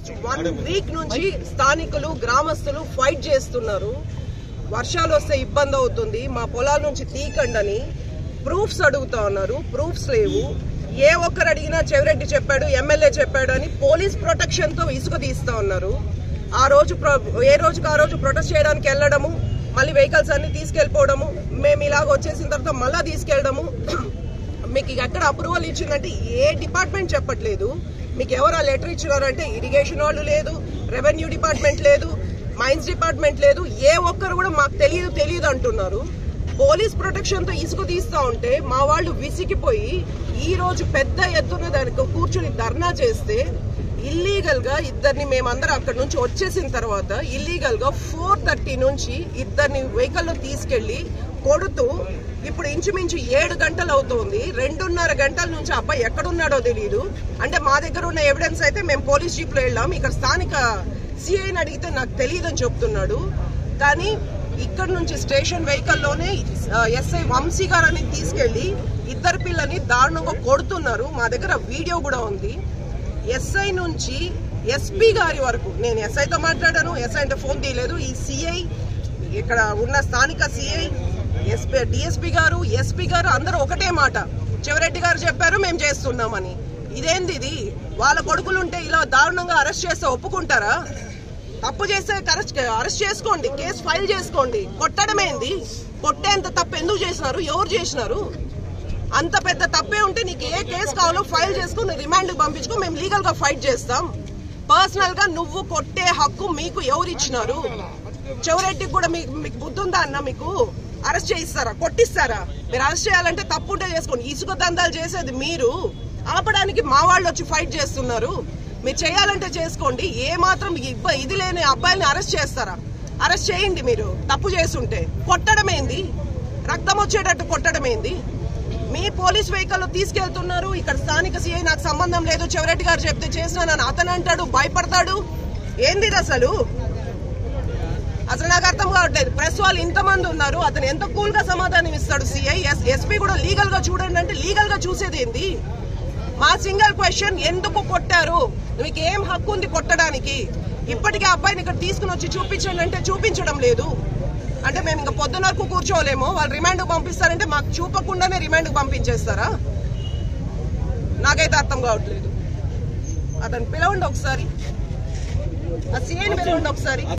last one week నుంచి స్థానికులు గ్రామస్తులు ఫైట్ చేస్తున్నారు వర్షాలు వస్తే ఇబ్బంది అవుతుంది మా పొలాల నుంచి తీకండని ప్రూఫ్స్ అడుగుతా ఉన్నారు ప్రూఫ్స్ లేవు ఏ ఒక్కరు అడిగినా చెవిరెడ్డి చెప్పాడు ఎమ్మెల్యే చెప్పాడు అని పోలీస్ ప్రొటెక్షన్ తో ఇసుక తీస్తా ఉన్నారు ఆ రోజు ప్ర- ఏ రోజుకి ఆ రోజు ప్రొటెస్ట్ చేయడానికి వెళ్ళడము మళ్ళీ వెహికల్స్ అన్ని తీసుకెళ్లిపోవడము మేము ఇలాగ వచ్చేసిన తర్వాత మళ్ళా తీసుకెళ్ళడము మీకు ఎక్కడ అప్రూవల్ ఇచ్చిందంటే ఏ డిపార్ట్మెంట్ చెప్పట్లేదు మీకు ఎవరు ఆ లెటర్ ఇచ్చినారంటే ఇరిగేషన్ వాళ్ళు లేదు రెవెన్యూ డిపార్ట్మెంట్ లేదు మైన్స్ డిపార్ట్మెంట్ లేదు ఏ ఒక్కరు కూడా మాకు తెలియదు తెలియదు అంటున్నారు పోలీస్ ప్రొటెక్షన్ తో ఇసుక తీస్తా ఉంటే మా వాళ్ళు విసిగిపోయి ఈ రోజు పెద్ద ఎత్తున దానికి కూర్చుని ధర్నా చేస్తే ఇల్లీగల్ గా ఇద్దరిని మేమందరం అక్కడ నుంచి వచ్చేసిన తర్వాత ఇల్లీగల్ గా ఫోర్ థర్టీ నుంచి ఇద్దరిని వెహికల్ లో తీసుకెళ్లి కొడుతూ ఇప్పుడు ఇంచుమించు ఏడు గంటలు అవుతోంది రెండున్నర గంటల నుంచి ఆ అబ్బాయి ఎక్కడున్నాడో తెలియదు అంటే మా దగ్గర ఉన్న ఎవిడెన్స్ అయితే మేము పోలీస్ జీప్ లో వెళ్ళాం ఇక్కడ స్థానిక సిఐని అడిగితే నాకు తెలియదని చెప్తున్నాడు కానీ ఇక్కడ నుంచి స్టేషన్ వెహికల్ లోనే ఎస్ఐ వంశీ గారని తీసుకెళ్లి ఇద్దరు పిల్లని దారుణంగా కొడుతున్నారు మా దగ్గర వీడియో కూడా ఉంది ఎస్ఐ నుంచి ఎస్పీ గారి వరకు నేను ఎస్ఐతో మాట్లాడాను ఎస్ఐ అంటే ఫోన్ తీయలేదు ఈ సిఐ ఇక్కడ ఉన్న స్థానిక సిఐ ఎస్పీ డిఎస్పీ గారు ఎస్పీ గారు అందరూ ఒకటే మాట చివరెడ్డి గారు చెప్పారు మేము చేస్తున్నామని ఇదేంది ఇది వాళ్ళ కొడుకులు ఉంటే ఇలా దారుణంగా అరెస్ట్ చేస్తే ఒప్పుకుంటారా తప్పు చేస్తే అరెస్ట్ అరెస్ట్ చేసుకోండి కేసు ఫైల్ చేసుకోండి కొట్టడమేంది కొట్టేంత తప్పు ఎందుకు చేసినారు ఎవరు చేసినారు అంత పెద్ద తప్పే ఉంటే నీకు ఏ కేసు కావాలో ఫైల్ చేసుకుని రిమాండ్ పంపించుకో మేము లీగల్ గా ఫైట్ చేస్తాం పర్సనల్ గా నువ్వు కొట్టే హక్కు మీకు ఎవరు ఇచ్చినారు చెవరెడ్డికి కూడా మీకు మీకు బుద్ధి ఉందా అన్న మీకు అరెస్ట్ చేయిస్తారా కొట్టిస్తారా మీరు అరెస్ట్ చేయాలంటే తప్పు ఉంటే చేసుకోండి ఇసుక దందాలు చేసేది మీరు ఆపడానికి మా వాళ్ళు వచ్చి ఫైట్ చేస్తున్నారు మీరు చేయాలంటే చేసుకోండి ఏ మాత్రం ఇబ్బ ఇది లేని అబ్బాయిని అరెస్ట్ చేస్తారా అరెస్ట్ చేయండి మీరు తప్పు చేస్తుంటే కొట్టడమేంది రక్తం వచ్చేటట్టు కొట్టడమేంది మీ పోలీస్ వెహికల్ తీసుకెళ్తున్నారు ఇక్కడ స్థానిక సీఐ నాకు సంబంధం లేదు చెవరెడ్డి గారు చెప్తే చేసినానని అతను అంటాడు భయపడతాడు ఏంది ఇది అసలు అసలు నాకు అర్థం కావట్లేదు ప్రెస్ వాళ్ళు ఇంతమంది ఉన్నారు అతను ఎంత కూల్ గా సమాధానం ఇస్తాడు సిఐ ఎస్పీ కూడా లీగల్ గా చూడండి అంటే లీగల్ గా చూసేది ఏంది మా సింగిల్ క్వశ్చన్ ఎందుకు కొట్టారు మీకు ఏం హక్కు ఉంది కొట్టడానికి ఇప్పటికే అబ్బాయిని ఇక్కడ తీసుకుని వచ్చి చూపించండి అంటే చూపించడం లేదు అంటే మేము ఇంకా పొద్దున వరకు కూర్చోలేము వాళ్ళు రిమాండ్ పంపిస్తారంటే మాకు చూపకుండానే రిమాండ్ పంపించేస్తారా నాకైతే అర్థం కావట్లేదు అతను పిలవండి ఒకసారి ఆ సీఐని పిలవండి ఒకసారి